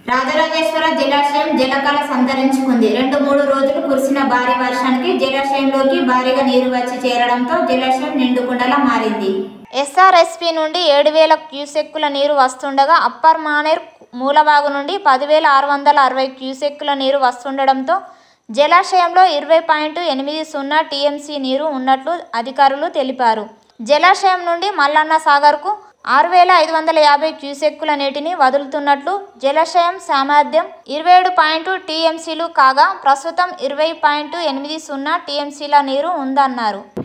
రాజరాజేశ్వర జలాశయం జలకళ సంతరించుకుంది రెండు మూడు రోజులు కురిసిన భారీ వర్షానికి జలాశయంలోకి భారీగా నీరు వచ్చి చేరడంతో జలాశయం నిండుకుండలా మారింది ఎస్ఆర్ఎస్పి నుండి ఏడు వేల క్యూసెక్కుల నీరు వస్తుండగా అప్పర్ మానేర్ మూలబాగు నుండి పదివేల ఆరు వందల అరవై క్యూసెక్కుల నీరు వస్తుండడంతో జలాశయంలో ఇరవై పాయింట్ ఎనిమిది సున్నా టీఎంసీ నీరు ఉన్నట్లు అధికారులు తెలిపారు జలాశయం నుండి మల్లన్న సాగర్కు ఆరు వేల ఐదు వందల యాభై క్యూసెక్కుల నీటిని వదులుతున్నట్లు జలాశయం సామర్థ్యం ఇరవై ఏడు పాయింట్ టీఎంసీలు కాగా ప్రస్తుతం ఇరవై పాయింట్ ఎనిమిది సున్నా టీఎంసీల నీరు ఉందన్నారు